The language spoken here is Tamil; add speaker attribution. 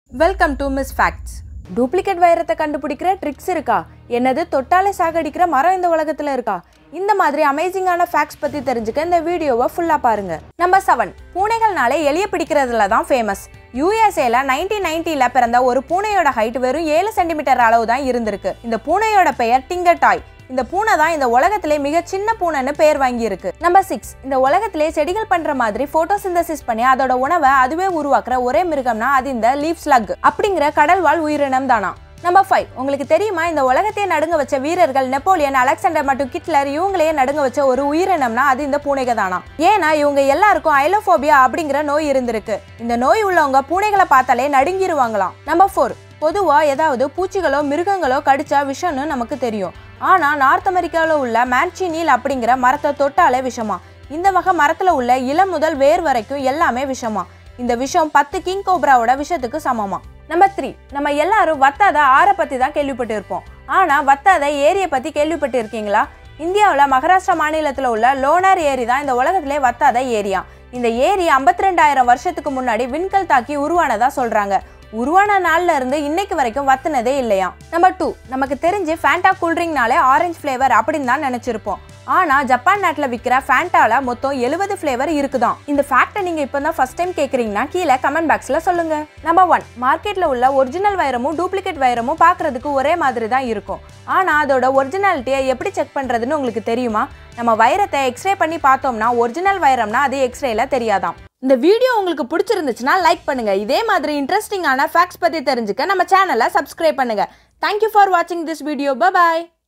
Speaker 1: welcome to Miss Facts duplicate வைரத்தை கண்டுபிடிக்கிற ட்ரிக்ஸ் இருக்கா என்னது தொட்டாலே சாகடிக்கிற மரம் இந்த உலகத்துல இருக்கா இந்த மாதிரி அமேசிங்கான ஃபேக்ட்ஸ் பத்தி தெரிஞ்சுக்க இந்த வீடியோவை ஃபுல்லா பாருங்க நம்பர் செவன் பூனைகள்னாலே எலிய பிடிக்கிறதுல தான் ஃபேமஸ் யூஎஸ்ஏல நைன்டீன் நைன்டில பிறந்த ஒரு பூனையோட ஹைட் வெறும் ஏழு சென்டிமீட்டர் அளவு தான் இருந்திருக்கு இந்த பூனையோட பெயர் டிங்கர் டாய் இந்த பூனை தான் இந்த உலகத்திலே மிக சின்ன பூனைன்னு பேர் வாங்கியிருக்கு நம்பர் சிக்ஸ் இந்த உலகத்திலே செடிகள் பண்ற மாதிரி போட்டோசிந்தசிஸ் பண்ணி அதோட உணவை அதுவே உருவாக்குற ஒரே மிருகம்னா அது இந்த லீப் ஸ்லக் அப்படிங்கிற கடல்வாழ் உயிரினம் தானா நம்பர் ஃபைவ் உங்களுக்கு தெரியுமா இந்த உலகத்தையே நடுங்க வச்ச வீரர்கள் நெப்போலியன் அலெக்சாண்டர் மற்றும் கிட்லர் இவங்களையே நடுங்க வச்ச ஒரு உயிரினம்னா அது இந்த பூனைக தானா ஏன்னா இவங்க எல்லாருக்கும் ஐலோபோபியா அப்படிங்கிற நோய் இருந்திருக்கு இந்த நோய் உள்ளவங்க பூனைகளை பார்த்தாலே நடுங்கிருவாங்களாம் நம்பர் ஃபோர் பொதுவா ஏதாவது பூச்சிகளோ மிருகங்களோ கடிச்சா விஷம்னு நமக்கு தெரியும் ஆனா நார்த் அமெரிக்காவில் உள்ள மேன்சினில் அப்படிங்கிற மரத்தை தொட்டாலே விஷமா இந்த வகை மரத்துல உள்ள இளம் முதல் வேர் வரைக்கும் எல்லாமே விஷமா இந்த விஷம் பத்து கிங் கோப்ராவோட விஷத்துக்கு சமமா நம்பர் த்ரீ நம்ம எல்லாரும் வத்தாத ஆறை பத்தி தான் கேள்விப்பட்டிருப்போம் ஆனா வத்தாத ஏரியை பத்தி கேள்விப்பட்டு இருக்கீங்களா இந்தியாவில் மகாராஷ்டிரா மாநிலத்தில் உள்ள லோனார் ஏரி தான் இந்த உலகத்திலே வத்தாத ஏரியா இந்த ஏரி ஐம்பத்தி ரெண்டாயிரம் வருஷத்துக்கு முன்னாடி விண்கல் தாக்கி உருவானதா சொல்றாங்க உருவான நாள்ல இருந்து இன்னைக்கு வரைக்கும் வத்துனதே இல்லையா நம்பர் டூ நமக்கு தெரிஞ்சு ஃபேண்டா கூல்ட்ரிங்னாலே ஆரஞ்சு ஃப்ளேவர் அப்படின்னு தான் நினைச்சிருப்போம் ஆனா ஜப்பான் நாட்டுல விற்கிற ஃபேண்டால மொத்தம் எழுபது ஃப்ளேவர் இருக்குதாம் இந்த ஃபேக்டை நீங்க இப்போ தான் ஃபர்ஸ்ட் டைம் கேக்குறீங்கன்னா கீழே கமெண்ட் பாக்ஸ்ல சொல்லுங்க நம்பர் ஒன் மார்க்கெட்ல உள்ள ஒரிஜினல் வைரமும் டூப்ளிகேட் வைரமும் பார்க்கிறதுக்கு ஒரே மாதிரி தான் இருக்கும் ஆனா அதோட ஒரிஜினாலிட்டியை எப்படி செக் பண்றதுன்னு உங்களுக்கு தெரியுமா நம்ம வைரத்தை எக்ஸ்ரே பண்ணி பார்த்தோம்னா ஒரிஜினல் வைரம்னா அது எக்ஸ்ரேல தெரியாதாம் இந்த வீடியோ உங்களுக்கு பிடிச்சிருந்துச்சுன்னா லைக் பண்ணுங்க இதே மாதிரி இன்ட்ரெஸ்டிங்கான ஃபேக்ட்ஸ் பத்தி தெரிஞ்சுக்க நம்ம சேனலை சப்ஸ்கிரைப் பண்ணுங்க தேங்க்யூ ஃபார் வாட்சிங் திஸ் வீடியோ பாய்